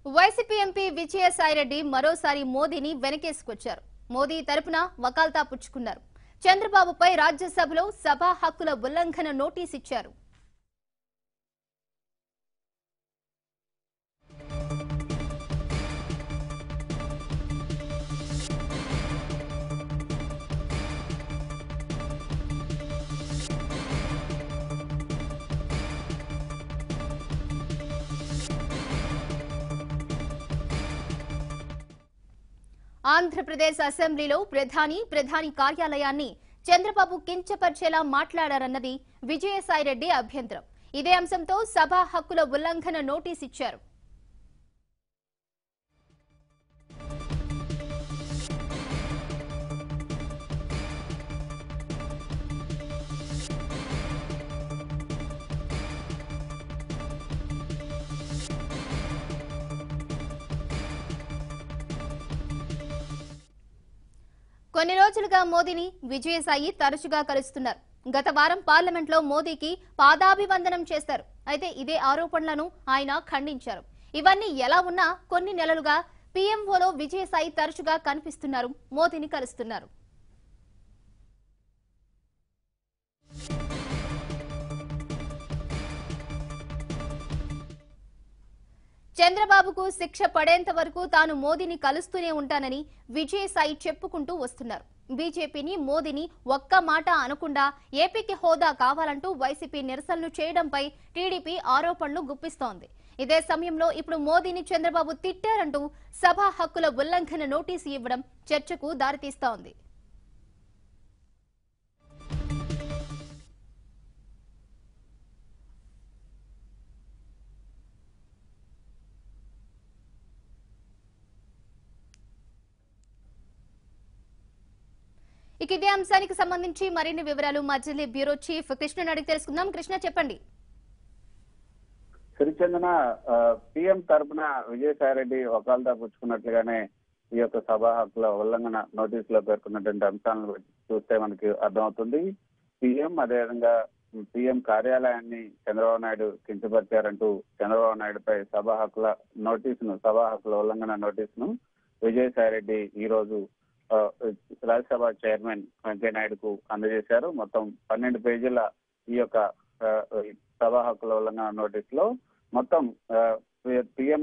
YCP MP Vijayasai Reddy మరోసారి మోదీని వెనకేసుకొచ్చారు మోదీ తరపున వకాల్తా పుచ్చుకున్నారు చంద్రబాబుపై రాజ్యసభలో సభా హక్కుల ఉల్లంఘన నోటీస్ ఇచ్చారు ఆంధ్రప్రదేశ్ అసెంబ్లీలో ప్రధాని ప్రధాని కార్యాలయాన్ని చంద్రబాబు కించపరిచేలా మాట్లాడారన్నది విజయసాయిరెడ్డి అభ్యంతరం ఇదే అంశంతో సభా హక్కుల ఉల్లంఘన నోటీస్ ఇచ్చారు కొన్ని రోజులుగా మోదీని విజయసాయి తరచుగా కలుస్తున్నారు గత వారం పార్లమెంట్లో మోదీకి పాదాభివందనం చేస్తారు అయితే ఇదే ఆరోపణలను ఆయన ఖండించారు ఇవన్నీ ఎలా ఉన్నా కొన్ని నెలలుగా పీఎంఓలో విజయసాయి తరచుగా కనిపిస్తున్నారు మోదీని కలుస్తున్నారు చంద్రబాబుకు శిక్ష పడేంత వరకు తాను మోదీని కలుస్తూనే ఉంటానని విజయసాయి చెప్పుకుంటూ వస్తున్నారు బీజేపీని మోదీని ఒక్క మాట అనకుండా ఏపీకి హోదా కావాలంటూ వైసీపీ నిరసనలు చేయడంపై టీడీపీ ఆరోపణలు గుప్పిస్తోంది ఇదే సమయంలో ఇప్పుడు మోదీని చంద్రబాబు తిట్టారంటూ సభా హక్కుల ఉల్లంఘన నోటీసు ఇవ్వడం చర్చకు దారితీస్తోంది ఇక ఇదే అంశానికి సంబంధించి మరిన్ని వివరాలు మా జిల్లా బ్యూరో చీఫ్ కృష్ణ అడిగి తెలుసుకుందాం కృష్ణ చెప్పండి సిరిచందన పిఎం తరపున విజయసాయిరెడ్డి వకాల్తా పుచ్చుకున్నట్లుగానే ఈ యొక్క సభా హక్కుల ఉల్లంఘన నోటీసులో పేర్కొన్నటువంటి అంశాలను బట్టి చూస్తే మనకి అర్థమవుతుంది పిఎం అదేవిధంగా పిఎం కార్యాలయాన్ని చంద్రబాబు నాయుడు కించపరిచారంటూ చంద్రబాబు నాయుడుపై సభా హక్కుల నోటీసును సభా హక్కుల ఉల్లంఘన నోటీసును విజయసాయిరెడ్డి ఈ రోజు ఆ, రాజ్యసభ చైర్మన్ వెంకయ్య నాయుడుకు అందజేశారు మొత్తం పన్నెండు పేజీల ఈ యొక్క ఆ, సభా హక్కుల ఉల్లంఘన నోటీసులో మొత్తం పిఎం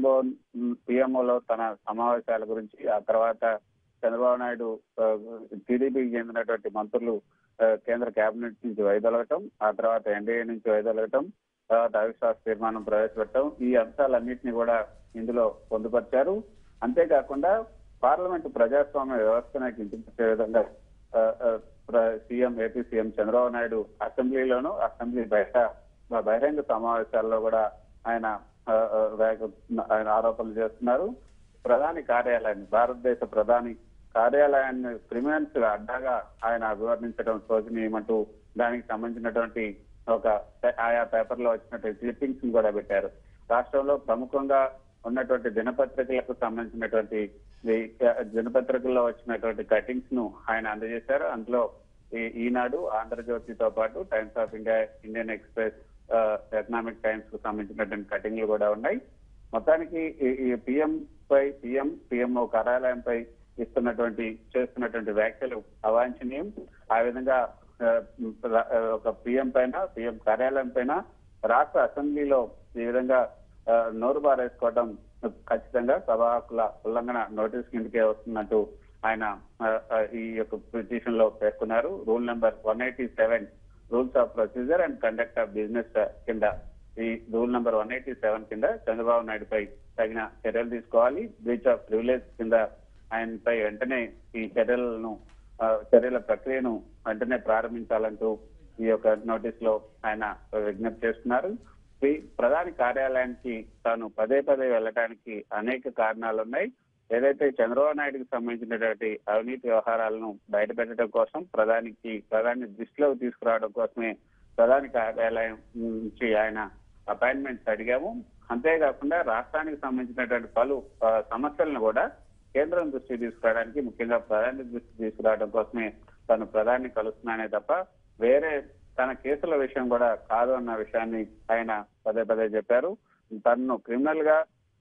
పిఎంఓలో తన సమావేశాల గురించి ఆ తర్వాత చంద్రబాబు నాయుడు టీడీపీకి చెందినటువంటి మంత్రులు ఆ, కేంద్ర కేబినెట్ నుంచి వైదొలగటం ఆ తర్వాత ఎన్డీఏ నుంచి వైదొలగటం తర్వాత అవిశ్వాస తీర్మానం ప్రవేశపెట్టడం ఈ అంశాలన్నింటినీ కూడా ఇందులో పొందుపరిచారు అంతేకాకుండా పార్లమెంటు ప్రజాస్వామ్య వ్యవస్థను కించపరిచే విధంగా ఆ, ఆ, ప్ర- CM AP CM Chandrababu Naidu అసెంబ్లీలోను అసెంబ్లీ బయట బ- బహిరంగ సమావేశాల్లో కూడా ఆయన ఆ, ఆ, వేగ- ఆయన ఆరోపణలు చేస్తున్నారు ప్రధాని కార్యాలయాన్ని భారతదేశ ప్రధాని కార్యాలయాన్ని క్రిమినల్స్ అడ్డాగా ఆయన అభివర్ణించడం శోచనీయమంటూ దానికి సంబంధించినటువంటి ఒక పే- ఆయా పేపర్లో వచ్చినటువంటి క్లిప్పింగ్స్ కూడా పెట్టారు రాష్ట్రంలో ప్రముఖంగా ఉన్నటువంటి దినపత్రికలకు సంబంధించినటువంటి ఈ దినపత్రికల్లో వచ్చినటువంటి కటింగ్స్ ను ఆయన అందజేశారు అందులో ఈ ఈనాడు ఆంధ్రజ్యోతితో పాటు Times of India Indian Express ఆ, ఎకనామిక్ టైమ్స్ కు సంబంధించినటువంటి కటింగ్లు కూడా ఉన్నాయి మొత్తానికి ఈ- ఈ పిఎం పై పిఎం పిఎంఓ కార్యాలయంపై ఇస్తున్నటువంటి చేస్తున్నటువంటి వ్యాఖ్యలు అవాంఛనీయం ఆ విధంగా ఆ, రా- ఆ, ఒక పిఎం పైన పిఎం కార్యాలయం పైన రాష్ట్ర అసెంబ్లీలో ఈ విధంగా ఆ, నోరు బారేసుకోవడం ఖచ్చితంగా సభా హక్కుల ఉల్లంఘన నోటీస్ కిందకే వస్తున్నట్టు ఆయన ఆ, ఆ, ఈ యొక్క పిటిషన్ లో పేర్కొన్నారు rule number one eighty seven rules of procedure and conduct of business కింద ఈ rule number one eighty seven కింద చంద్రబాబు నాయుడుపై తగిన చర్యలు తీసుకోవాలి బ్రీచ్ ఆఫ్ ప్రివిలేజ్ కింద ఆయనపై వెంటనే ఈ చర్యలను ఆ, చర్యల ప్రక్రియను వెంటనే ప్రారంభించాలంటూ ఈ యొక్క నోటీస్ లో ఆయన విజ్ఞప్తి చేస్తున్నారు ఈ ప్రధాని కార్యాలయానికి తాను పదే పదే వెళ్ళడానికి అనేక కారణాలు ఉన్నాయి ఏదైతే చంద్రబాబు నాయుడుకి సంబంధించినటువంటి అవినీతి వ్యవహారాలను బయటపెట్టడం కోసం ప్రధానికి ప్రధాని దృష్టిలోకి తీసుకురావడం కోసమే ప్రధాని కార్యాలయం నుంచి ఆయన అపాయింట్మెంట్స్ అడిగాము అంతేకాకుండా రాష్ట్రానికి సంబంధించినటువంటి పలు ఆ, సమస్యలను కూడా కేంద్రం దృష్టికి తీసుకురావడానికి ముఖ్యంగా ప్రధాని దృష్టికి తీసుకురావడం కోసమే తను ప్రధాని కలుస్తున్నానే తప్ప వేరే తన కేసుల విషయం కూడా కాదు అన్న విషయాన్ని ఆయన పదే పదే చెప్పారు తనను క్రిమినల్ గా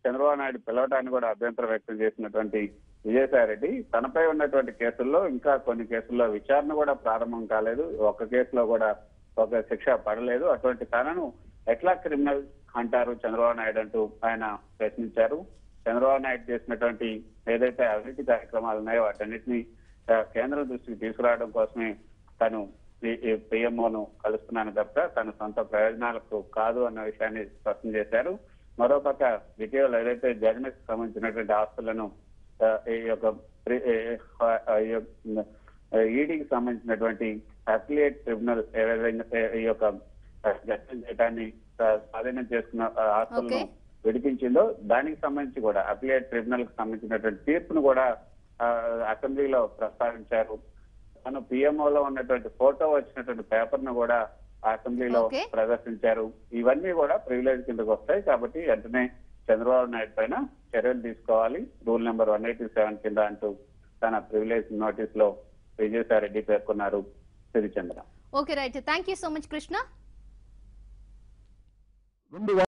చంద్రబాబు నాయుడు పిలవటాన్ని కూడా అభ్యంతరం వ్యక్తం చేసినటువంటి విజయసాయి రెడ్డి తనపై ఉన్నటువంటి కేసుల్లో ఇంకా కొన్ని కేసుల్లో విచారణ కూడా ప్రారంభం కాలేదు ఒక కేసులో కూడా ఒక శిక్ష పడలేదు అటువంటి తనను ఎట్లా క్రిమినల్ అంటారు చంద్రబాబు నాయుడు అంటూ ఆయన ప్రశ్నించారు చంద్రబాబు నాయుడు చేసినటువంటి ఏదైతే అవినీతి కార్యక్రమాలు ఉన్నాయో వాటన్నిటిని ఆ, కేంద్రం దృష్టికి తీసుకురావడం కోసమే తను పిఎంఓను కలుస్తున్నాను తప్ప తన సొంత ప్రయోజనాలకు కాదు అన్న విషయాన్ని స్పష్టం చేశారు మరోపక్క ఇటీవల ఏదైతే జగన్ కి సంబంధించినటువంటి ఆస్తులను ఆ, ఈ యొక్క ప్రి- ఏ- ఆ, ఈ యొక్క, ఈడీకి సంబంధించినటువంటి అఫిలియేట్ ట్రిబ్యునల్ ఏ విధంగా ఏ- ఈ యొక్క జడ్జి చేయడాన్ని ఆ, స్వాధీనం చేసుకున్న ఆ, ఆస్తులను Okay. విడిపించిందో దానికి సంబంధించి కూడా అఫిలియేట్ ట్రిబ్యునల్ కి సంబంధించినటువంటి తీర్పును కూడా ఆ, అసెంబ్లీలో ప్రస్తావించారు తను PMO లో ఉన్నటువంటి ఫోటో వచ్చినటువంటి పేపర్ ను కూడా ఆ అసెంబ్లీలో Okay. ప్రదర్శించారు ఇవన్నీ కూడా ప్రివిలేజ్ కిందకు వస్తాయి కాబట్టి వెంటనే చంద్రబాబు నాయుడు పైన చర్యలు తీసుకోవాలి rule number one eighty seven కింద అంటూ తన ప్రివిలేజ్ నోటీస్ లో విజయసాయి రెడ్డి పేర్కొన్నారు Sirichandra okay right thank you so much Krishna రెండు